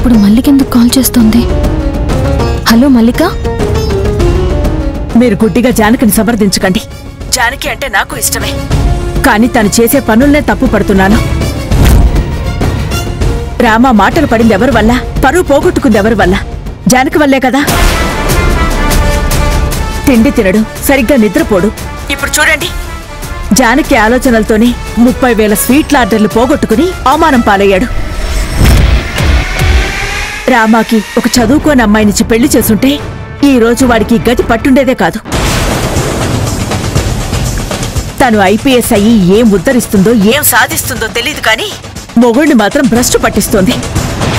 ఇప్పుడు మల్లికెందుకు కాల్ చేస్తోంది హలో మల్లిక మీరు గుడ్డిగా జానకిని సమర్థించకండి జానకి అంటే నాకు ఇష్టమే కానీ తను చేసే పనుల్నే తప్పు పడుతున్నాను రామ మాటలు పడింది ఎవరి వల్ల పరువు పోగొట్టుకుంది ఎవరి వల్ల జానకి వల్లే కదా తిండి తినడు సరిగ్గా నిద్రపోడు ఇప్పుడు చూడండి జానకి ఆలోచనలతోనే ముప్పై వేల స్వీట్ల ఆర్డర్లు పోగొట్టుకుని అవమానం పాలయ్యాడు రామాకి ఒక చదువుకోని అమ్మాయినిచ్చి పెళ్లి చేసుంటే ఈ రోజు వాడికి గతి పట్టుండేదే కాదు తను ఐపీఎస్ అయ్యి ఏం ఉద్ధరిస్తుందో ఏం సాధిస్తుందో తెలియదు కానీ మొగుణ్ణి మాత్రం భ్రష్టు పట్టిస్తోంది